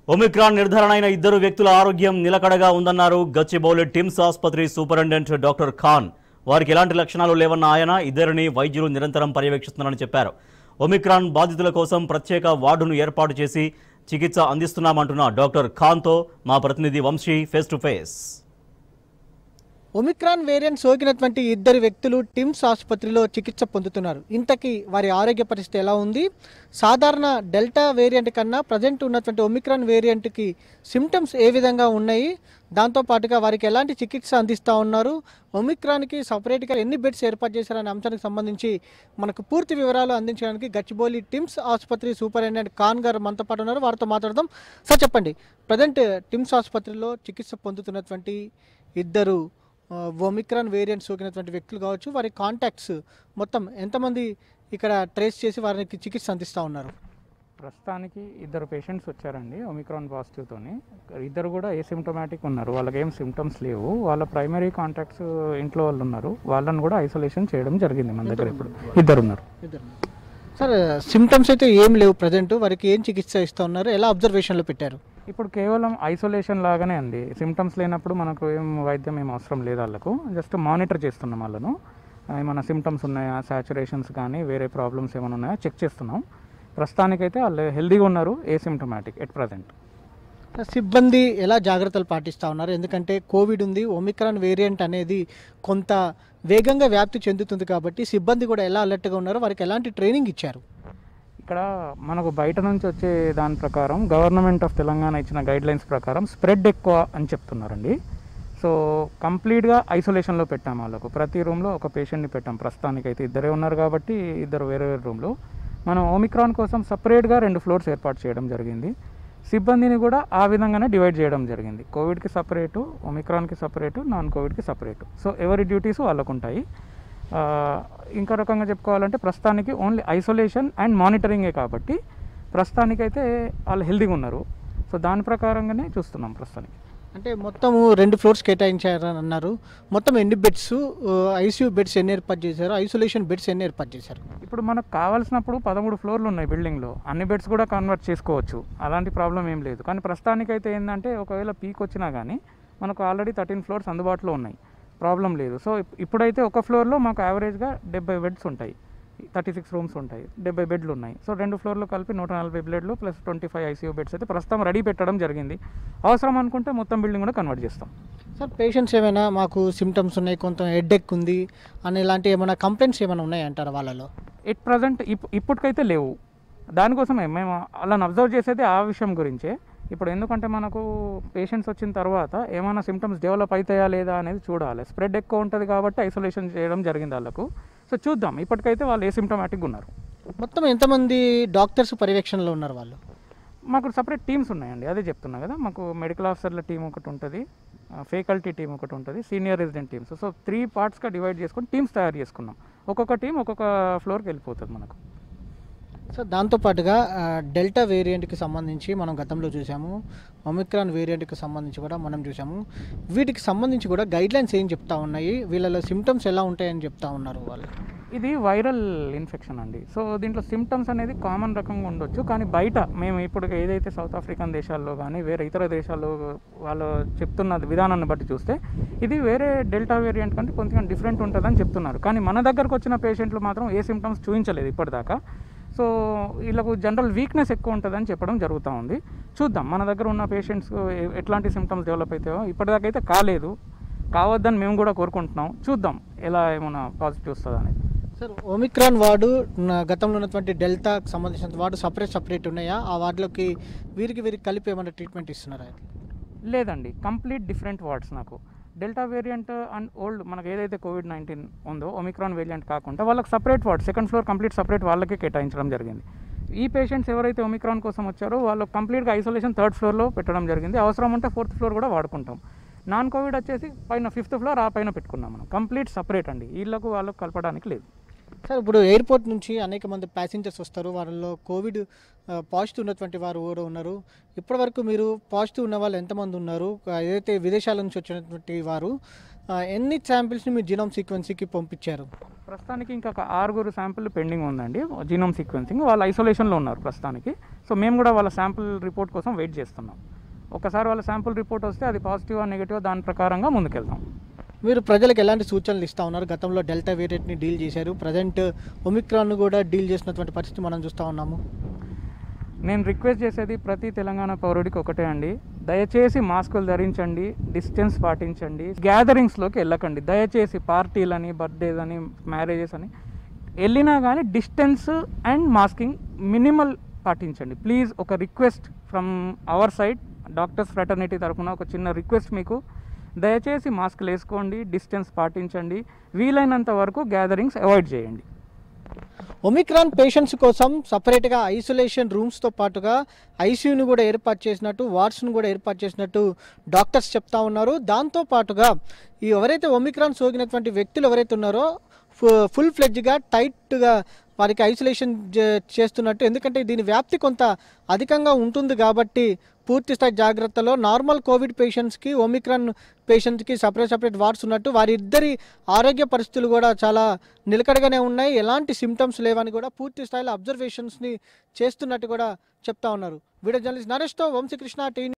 Omicron నిర్ధారణ అయిన ఇద్దరు వ్యక్తుల ఆరోగ్యం నిలకడగా ఉందన్నారు గచ్చిబౌలి టిమ్స్ ఆసుపత్రి సూపరింటెండెంట్ డాక్టర్ ఖాన్ వారికి ఎలాంటి లక్షణాలు లేవన్న ఆయన ఇద్దరిని వైద్యులు నిరంతరం పర్యవేక్షిస్తున్నారని చెప్పారు ఒమిక్రాన్ బాధితుల కోసం ప్రత్యేక వార్డును ఏర్పాటు చేసి చికిత్స అందిస్తున్నామంటున్న డాక్టర్ ఖాన్తో మా ప్రతినిధి Vamshi face to face Omicron variant సోకినటువంటి ఇద్దరు వ్యక్తులు టిమ్స్ ఆసుపత్రిలో చికిత్స పొందుతున్నారు ఇంతకీ వారి ఆరోగ్య పరిస్థితి ఎలా ఉంది సాధారణ డెల్టా వేరియంట్ కన్నా ప్రజెంట్ ఉన్నటువంటి ఒమిక్రాన్ వేరియంట్కి సిమ్టమ్స్ ఏ విధంగా ఉన్నాయి దాంతో పాటుగా వారికి ఎలాంటి చికిత్స అందిస్తూ ఉన్నారు ఒమిక్రాన్కి సపరేట్గా ఎన్ని బెడ్స్ ఏర్పాటు చేశారనే అంశానికి సంబంధించి మనకు పూర్తి వివరాలు అందించడానికి గచ్చిబౌలి టిమ్స్ ఆసుపత్రి సూపరింటెండెంట్ ఖాన్ గారు మనతో పాటు ఉన్నారు వారితో మాట్లాడదాం సార్ చెప్పండి ప్రజెంట్ టిమ్స్ ఆసుపత్రిలో చికిత్స పొందుతున్నటువంటి ఇద్దరు ఆ, ఒమిక్రాన్ వేరియంట్ సోకినటువంటి వ్యక్తులు కావచ్చు వారి కాంటాక్ట్స్ మొత్తం ఎంతమంది ఇక్కడ ట్రేస్ చేసి వారికి చికిత్స అందిస్తూ ఉన్నారు ప్రస్తుతానికి ఇద్దరు పేషెంట్స్ వచ్చారండి ఒమిక్రాన్ పాజిటివ్తోని ఇద్దరు కూడా ఏసిమ్టమాటిక్ ఉన్నారు వాళ్ళకి ఏం సిమ్టమ్స్ లేవు వాళ్ళ ప్రైమరీ కాంటాక్ట్స్ ఇంట్లో వాళ్ళు ఉన్నారు వాళ్ళని కూడా ఐసోలేషన్ చేయడం జరిగింది మన దగ్గర ఇప్పుడు ఇద్దరు ఉన్నారు ఇద్దరు సార్ సిమ్టమ్స్ అయితే ఏం లేవు ప్రజెంట్ వారికి ఏం చికిత్స ఇస్తూ ఉన్నారు ఎలా అబ్జర్వేషన్లో పెట్టారు ఇప్పుడు కేవలం ఐసోలేషన్ లాగానే అండి సిమ్టమ్స్ లేనప్పుడు మనకు ఏం వైద్యం ఏం అవసరం లేదు వాళ్ళకు జస్ట్ మానిటర్ చేస్తున్నాం వాళ్ళను ఏమైనా సిమ్టమ్స్ ఉన్నాయా సాచురేషన్స్ కానీ వేరే ప్రాబ్లమ్స్ ఏమైనా ఉన్నాయా చెక్ చేస్తున్నాం ప్రస్తుతానికైతే వాళ్ళు హెల్దీగా ఉన్నారు ఏసిమ్టమాటిక్ ఎట్ ప్రజెంట్ సిబ్బంది ఎలా జాగ్రత్తలు పాటిస్తూ ఉన్నారు ఎందుకంటే కోవిడ్ ఉంది ఒమిక్రాన్ వేరియంట్ అనేది కొంత వేగంగా వ్యాప్తి చెందుతుంది కాబట్టి సిబ్బంది కూడా ఎలా అలర్ట్గా ఉన్నారో వారికి ఎలాంటి ట్రైనింగ్ ఇచ్చారు ఇక్కడ మనకు బయట నుంచి వచ్చే దాని ప్రకారం గవర్నమెంట్ ఆఫ్ తెలంగాణ ఇచ్చిన గైడ్ లైన్స్ ప్రకారం స్ప్రెడ్ ఎక్కువ అని చెప్తున్నారండి సో కంప్లీట్గా ఐసోలేషన్లో పెట్టాం వాళ్ళకు ప్రతి రూమ్లో ఒక పేషెంట్ని పెట్టాం ప్రస్తుతానికైతే ఇద్దరే ఉన్నారు కాబట్టి ఇద్దరు వేరే వేరే రూమ్లో మనం ఓమిక్రాన్ కోసం సపరేట్గా రెండు ఫ్లోర్స్ ఏర్పాటు చేయడం జరిగింది సిబ్బందిని కూడా ఆ విధంగానే డివైడ్ చేయడం జరిగింది కోవిడ్కి సపరేటు ఒమిక్రాన్కి సపరేటు నాన్ కోవిడ్కి సపరేటు సో ఎవరి డ్యూటీస్ వాళ్ళకు ఉంటాయి ఆ, ఇంకా రకంగా చెప్పుకోవాలంటే ప్రస్తుతానికి ఓన్లీ ఐసోలేషన్ అండ్ మానిటరింగే కాబట్టి ప్రస్తుతానికైతే వాళ్ళు హెల్దీగా ఉన్నారు సో దాని ప్రకారంగానే చూస్తున్నాం ప్రస్తుతానికి అంటే మొత్తము రెండు ఫ్లోర్స్ కేటాయించారని అన్నారు మొత్తం ఎన్ని బెడ్స్ ఐసీయూ బెడ్స్ ఎన్ని ఏర్పాటు చేశారు ఐసోలేషన్ బెడ్స్ ఎన్ని ఏర్పాటు చేశారు ఇప్పుడు మనకు కావాల్సినప్పుడు పదమూడు ఫ్లోర్లు ఉన్నాయి బిల్డింగ్లో అన్ని బెడ్స్ కూడా కన్వర్ట్ చేసుకోవచ్చు అలాంటి ప్రాబ్లం ఏం లేదు కానీ ప్రస్తుతానికైతే ఏంటంటే ఒకవేళ పీక్ వచ్చినా కానీ మనకు ఆల్రెడీ థర్టీన్ ఫ్లోర్స్ అందుబాటులో ఉన్నాయి ప్రాబ్లం లేదు సో ఇప్- ఇప్పుడైతే ఒక ఫ్లోర్లో మాకు యావరేజ్గా డెబ్బై బెడ్స్ ఉంటాయి థర్టీ సిక్స్ రూమ్స్ ఉంటాయి డెబ్బై బెడ్లు ఉన్నాయి సో రెండు ఫ్లోర్లు కలిపి నూట నలభై బెడ్లు plus twenty five ICU beds అయితే ప్రస్తుతం రెడీ పెట్టడం జరిగింది అవసరం అనుకుంటే మొత్తం బిల్డింగ్ కూడా కన్వర్ట్ చేస్తాం సార్ పేషెంట్స్ ఏమైనా మాకు సిమ్టమ్స్ ఉన్నాయి కొంత హెడ్ఎక్ ఉంది అని ఇలాంటి ఏమైనా కంప్లైంట్స్ ఏమైనా ఉన్నాయంటారా వాళ్ళలో ఎట్ ప్రజెంట్ ఇప్ ఇప్పటికైతే లేవు దానికోసమే మేము వాళ్ళని అబ్జర్వ్ చేసేది ఆ విషయం గురించే ఇప్పుడు ఎందుకంటే మనకు పేషెంట్స్ వచ్చిన తర్వాత ఏమైనా సిమ్టమ్స్ డెవలప్ అవుతాయా లేదా అనేది చూడాలి స్ప్రెడ్ ఎక్కువ ఉంటుంది కాబట్టి ఐసోలేషన్ చేయడం జరిగింది వాళ్ళకు సో చూద్దాం ఇప్పటికైతే వాళ్ళు ఏ సిమ్టమాటిక్గా ఉన్నారు మొత్తం ఎంతమంది డాక్టర్స్ పర్యవేక్షణలో ఉన్నారు వాళ్ళు మాకు సపరేట్ టీమ్స్ ఉన్నాయండి అదే చెప్తున్నా కదా మాకు మెడికల్ ఆఫీసర్ల టీం ఒకటి ఉంటుంది ఫ్యాకల్టీ టీం ఒకటి ఉంటుంది senior resident teams so three పార్ట్స్గా డివైడ్ చేసుకొని టీమ్స్ తయారు చేసుకున్నాం ఒక్కొక్క టీం ఒక్కొక్క ఫ్లోర్కి వెళ్ళిపోతుంది మనకు సో దాంతోపాటుగా ఆ, డెల్టా వేరియంట్కి సంబంధించి మనం గతంలో చూసాము ఒమిక్రాన్ వేరియంట్కి సంబంధించి కూడా మనం చూసాము వీటికి సంబంధించి కూడా గైడ్ లైన్స్ ఏం చెప్తా ఉన్నాయి వీళ్ళలో సిమ్టమ్స్ ఎలా ఉంటాయని చెప్తా ఉన్నారు వాళ్ళు ఇది వైరల్ ఇన్ఫెక్షన్ అండి సో దీంట్లో సిమ్టమ్స్ అనేది కామన్ రకంగా ఉండొచ్చు కానీ బయట మేము ఇప్పుడు ఏదైతే సౌత్ ఆఫ్రికన్ దేశాల్లో కానీ వేరే ఇతర దేశాల్లో వాళ్ళు చెప్తున్న విధానాన్ని బట్టి చూస్తే ఇది వేరే డెల్టా వేరియంట్ కంటే కొంచెం డిఫరెంట్ ఉంటుందని చెప్తున్నారు కానీ మన దగ్గరకు వచ్చిన పేషెంట్లు మాత్రం ఏ సిమ్టమ్స్ చూపించలేదు ఇప్పటిదాకా సో వీళ్ళకు జనరల్ వీక్నెస్ ఎక్కువ ఉంటుందని చెప్పడం జరుగుతూ ఉంది చూద్దాం మన దగ్గర ఉన్న పేషెంట్స్ ఎట్లాంటి సిమ్టమ్స్ డెవలప్ అవుతాయో ఇప్పటిదాకా అయితే కాలేదు కావద్దని మేము కూడా కోరుకుంటున్నాం చూద్దాం ఎలా ఏమైనా పాజిటివ్ వస్తుంది అనేది సార్ ఒమిక్రాన్ వార్డు నా- గతంలో ఉన్నటువంటి డెల్టాకి సంబంధించిన వార్డు సపరేట్ సపరేట్ ఉన్నాయా ఆ వార్డులోకి వీరికి వీరికి కలిపి ఏమైనా ట్రీట్మెంట్ ఇస్తున్నారా లేదండి కంప్లీట్ డిఫరెంట్ వార్డ్స్ నాకు డెల్టా వేరియంట్ అండ్ ఓల్డ్ మనకు ఏదైతే కోవిడ్ నైన్టీన్ ఉందో ఒమిక్రాన్ వేరియంట్ కాకుండా వాళ్ళకి separate ward second floor complete separate వాళ్ళకే కేటాయించడం జరిగింది ఈ పేషెంట్స్ ఎవరైతే ఒమిక్రాన్ కోసం వచ్చారో వాళ్ళు కంప్లీట్గా ఐసోలేషన్ థర్డ్ ఫ్లోర్లో పెట్టడం జరిగింది అవసరం ఉంటే ఫోర్త్ ఫ్లోర్ కూడా వాడుకుంటాం నాన్ కోవిడ్ వచ్చేసి పైన ఫిఫ్త్ ఫ్లోర్ ఆ పైన పెట్టుకున్నాం మనం కంప్లీట్ సపరేట్ అండి వీళ్ళకు వాళ్ళకు కలపడానికి లేదు సార్ ఇప్పుడు ఎయిర్పోర్ట్ నుంచి అనేక మంది ప్యాసింజర్స్ వస్తారు వాళ్ళలో కోవిడ్ ఆ, పాజిటివ్ ఉన్నటువంటి వారు కూడా ఉన్నారు ఇప్పటివరకు మీరు పాజిటివ్ ఉన్న వాళ్ళు ఎంతమంది ఉన్నారు ఆ, ఏదైతే విదేశాల నుంచి వచ్చినటువంటి వారు ఆ, ఎన్ని శాంపిల్స్ని మీరు జీనోమ్ సీక్వెన్సీకి పంపించారు ప్రస్తుతానికి ఇంకా ఒక ఆరుగురు శాంపుల్ పెండింగ్ ఉందండి జీనోమ్ సీక్వెన్సింగ్ వాళ్ళు ఐసోలేషన్లో ఉన్నారు ప్రస్తుతానికి సో మేము కూడా వాళ్ళ శాంపుల్ రిపోర్ట్ కోసం వెయిట్ చేస్తున్నాం ఒకసారి వాళ్ళ శాంపుల్ రిపోర్ట్ వస్తే అది పాజిటివ్ నెగిటివ్ దాని ప్రకారంగా ముందుకెళ్తాం మీరు ప్రజలకు ఎలాంటి సూచనలు ఇస్తా ఉన్నారు గతంలో డెల్టా వేరియంట్ని డీల్ చేశారు ప్రజెంట్ ఒమిక్రాన్ కూడా డీల్ చేసినటువంటి పరిస్థితి మనం చూస్తూ ఉన్నాము నేను రిక్వెస్ట్ చేసేది ప్రతి తెలంగాణ పౌరుడికి ఒకటే అండి దయచేసి మాస్కులు ధరించండి డిస్టెన్స్ పాటించండి గ్యాదరింగ్స్లోకి వెళ్ళకండి దయచేసి పార్టీలని బర్త్డేస్ అని మ్యారేజెస్ అని వెళ్ళినా కానీ డిస్టెన్స్ అండ్ మాస్కింగ్ మినిమల్ పాటించండి ప్లీజ్ ఒక request from our side doctors fraternity తరఫున ఒక చిన్న రిక్వెస్ట్ మీకు దయచేసి మాస్కులు వేసుకోండి డిస్టెన్స్ పాటించండి వీలైనంత వరకు గ్యాదరింగ్స్ అవాయిడ్ చేయండి ఒమిక్రాన్ పేషెంట్స్ కోసం సపరేట్గా ఐసోలేషన్ రూమ్స్తో పాటుగా ఐసీయూని కూడా ఏర్పాటు చేసినట్టు వార్డ్స్ను కూడా ఏర్పాటు చేసినట్టు డాక్టర్స్ చెప్తా ఉన్నారు దాంతో పాటుగా ఈ ఎవరైతే ఒమిక్రాన్ సోకినటువంటి వ్యక్తులు ఎవరైతే ఉన్నారో ఫు- ఫుల్ ఫ్లెడ్జ్గా టైట్గా వారికి ఐసోలేషన్ చే- చేస్తున్నట్టు ఎందుకంటే దీని వ్యాప్తి కొంత అధికంగా ఉంటుంది కాబట్టి పూర్తి స్థాయి జాగ్రత్తలో నార్మల్ కోవిడ్ పేషెంట్స్కి ఒమిక్రాన్ పేషెంట్స్కి సపరేట్ సపరేట్ వార్డ్స్ ఉన్నట్టు వారిద్దరి ఆరోగ్య పరిస్థితులు కూడా చాలా నిలకడగానే ఉన్నాయి ఎలాంటి సిమ్టమ్స్ లేవని కూడా పూర్తి స్థాయిలో అబ్జర్వేషన్స్ని చేస్తున్నట్టు కూడా చెప్తా ఉన్నారు వీడియో జర్నలిస్ట్ నరేష్తో వంశీకృష్ణ టీ